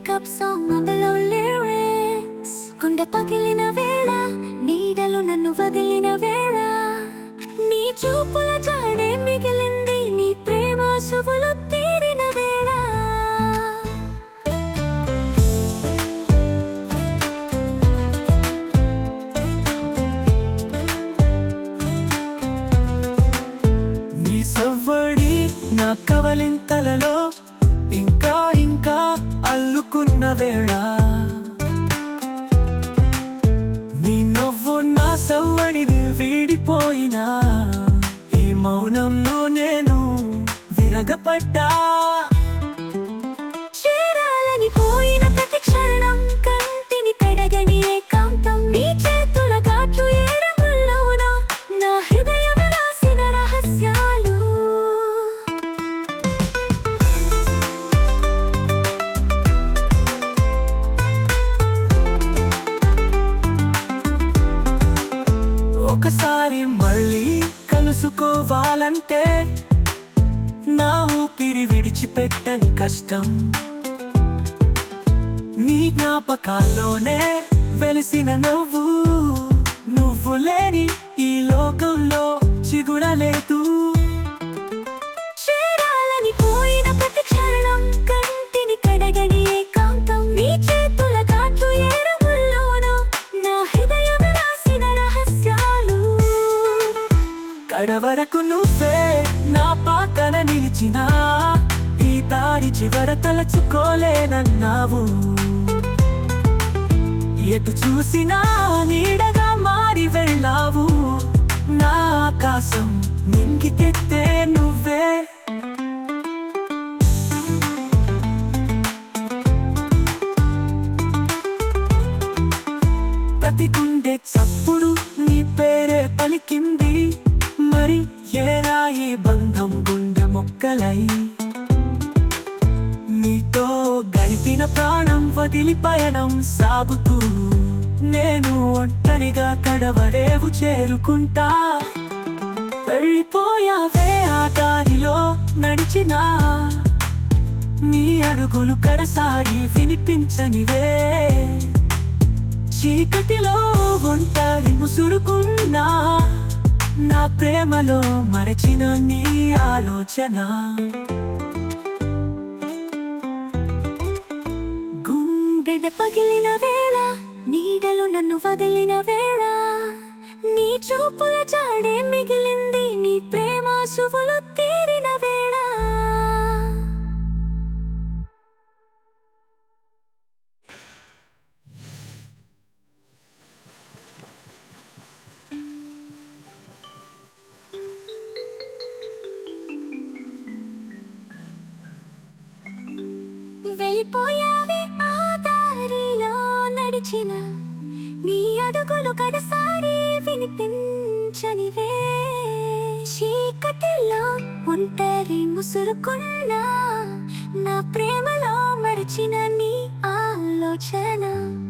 breakup song అందులో lyrics గుండె పగిలిన వేళ నీడలు నన్ను వదిలిన వేళ నీ చూపుల జాడే మిగిలింది నీ ప్రేమ శుభులు తీరిన వేళ నీ సవ్వడి నా కవలింతలలో ఇంకా ఇంకా అల్లుకున్న వేళ నీ నవ్వు నా సవ్వడిని వీడిపోయినా ఈ మౌనంలో నేను విరగపడ్డా చేరాలని పోయిన ప్రతి క్షణం కంటిని కడగని ఏకాంతం నీ చేతుల ఘాట్లు ఏడముల్లోన నా హృదయం రాసిన రహస్యాలు ఒకసారి మళ్ళీ కలుసుకోవాలంటే నా ఊపిరి విడిచిపెట్టని కష్టం నీ జ్ఞాపకాల్లోనే వెలిసిన నవ్వు నువ్వు లేని ఈ లోకంలో చిగురలేదు చేరాలని పోయిన ప్రతి క్షణం కంటిని కడగని ఏకాంతం నీ చేతుల ఘాట్లు ఏడముల్లోన నా హృదయం రాసిన రహస్యాలు కడవరకు నువ్వే నా పాకన నిలిచిన ఈ దారి చివర తలచుకోలేనన్నావు ఎటు చూసినా నీడగా మారి వెళ్ళావు నా ఆకాశం నింగికెత్తే నువ్వే ప్రతి గుండె చప్పుడు నీ పేరే పలికింది మరి ఏరా ఈ బంధం గుండె మొక్కలై నీతో గడిపిన ప్రాణం వదిలి పయనం సాగుతూ నేను ఒంటరిగా కడవరేవు చేరుకుంటా వెళ్ళిపోయావే ఆ దారిలో నడిచినా నీ అడుగులు కడసారి వినిపించనివే చీకటిలో ఒంటరి ముసురుకున్నా నా ప్రేమలో మరచిన నీ ఆలోచన గుండె పగిలిన వేళ నీడలు నన్ను వదిలిన వేళ నీ చూపుల జాడే మిగిలింది నీ ప్రేమ శుభులు తీరిన వేళ వెళ్ళిపోయావే ఆ దారిలో నడిచిన నీ అడుగులు కడసారి వినిపించనివే చీకటిలో ఒంటరి ముసురుకున్నా నా ప్రేమలో మరచిన నీ ఆలోచన